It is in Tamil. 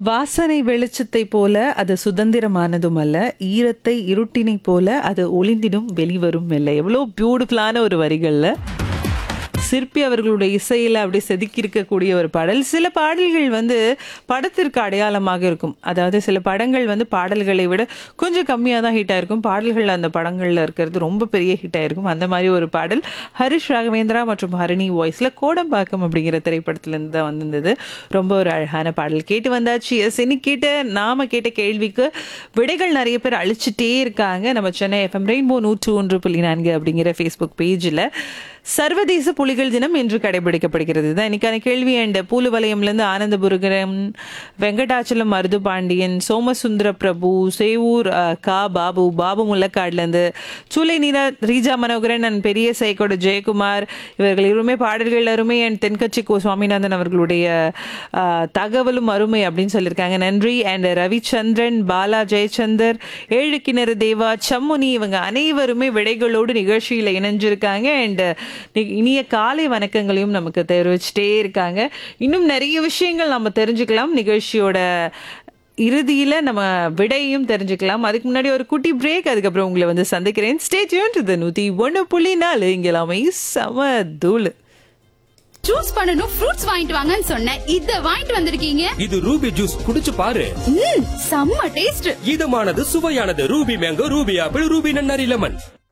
வாசனை வெளிச்சத்தை போல அது சுதந்திரமானதும் அல்ல ஈரத்தை இருட்டினை போல அது ஒளிந்திடும் வெளிவரும் இல்லை எவ்வளோ பியூட்டிஃபுல்லான ஒரு வரிகள்ல சிற்பி அவர்களுடைய இசையில் அப்படி செதுக்கி இருக்கக்கூடிய ஒரு பாடல் சில பாடல்கள் வந்து படத்திற்கு அடையாளமாக இருக்கும் அதாவது சில படங்கள் வந்து பாடல்களை விட கொஞ்சம் கம்மியாக தான் ஹிட் ஆயிருக்கும் பாடல்கள் அந்த படங்களில் இருக்கிறது ரொம்ப பெரிய ஹிட் ஆயிருக்கும் அந்த மாதிரி ஒரு பாடல் ஹரிஷ் ராகவேந்திரா மற்றும் ஹரிணி வாய்ஸில் கோடம்பாக்கம் அப்படிங்கிற திரைப்படத்துலேருந்து தான் வந்திருந்தது ரொம்ப ஒரு அழகான பாடல் கேட்டு வந்தாச்சு எஸ் இன்னைக்கு கேட்ட நாம கேட்ட கேள்விக்கு விடைகள் நிறைய பேர் அழிச்சிட்டே இருக்காங்க நம்ம சென்னை எஃப்எம் ரெயின்போ நூற்று ஒன்று புள்ளி நான்கு அப்படிங்கிற ஃபேஸ்புக் பேஜில் சர்வதேச புலிகள் தினம் இன்று கடைபிடிக்கப்படுகிறது தான் இன்னைக்கான கேள்வி அண்ட் பூலுவலயம்லேருந்து ஆனந்தபுரகரம் வெங்கடாச்சலம் மருது பாண்டியன் சோமசுந்தர பிரபு சேவூர் அஹ், கா பாபு பாபு முல்லக்காட்லேருந்து சூலை நீரா ரீஜா மனோகரன் அண்ட் பெரிய சைக்கோட ஜெயக்குமார் இவர்கள் இருமே பாடல்கள் அருமை அண்ட் தென்கட்சி கோ சுவாமிநாதன் அவர்களுடைய அஹ், தகவலும் அருமை அப்படின்னு சொல்லியிருக்காங்க நன்றி அண்ட் ரவிச்சந்திரன் பாலா ஜெயச்சந்தர் ஏழு கிணறு தேவா சம்முனி இவங்க அனைவருமே விடைகளோடு நிகழ்ச்சியில் இணைஞ்சிருக்காங்க அண்ட் இனிய காலை வணக்கங்களையும் நமக்கு தெரிவிச்சுட்டே இருக்காங்க இன்னும் நிறைய விஷயங்கள் நம்ம தெரிஞ்சுக்கலாம் நிகழ்ச்சியோட இறுதியில நம்ம விடையும் தெரிஞ்சுக்கலாம் அதுக்கு முன்னாடி ஒரு குட்டி பிரேக் அதுக்கப்புறம் உங்களை வந்து சந்திக்கிறேன் ஸ்டேட்யூன் டு நூத்தி ஒன்று புள்ளி நாலு இங்க எல்லாமே சம தூள் ஜூஸ் பண்ணனும் ஃப்ரூட்ஸ் வாங்கிட்டு வாங்கன்னு சொன்னேன் இத வாங்கிட்டு வந்திருக்கீங்க இது ரூபி ஜூஸ் குடிச்சு பாரு ம் செம்ம டேஸ்ட் இதமானது சுவையானது Ruby mango Ruby apple Ruby நன்னாரி லெமன்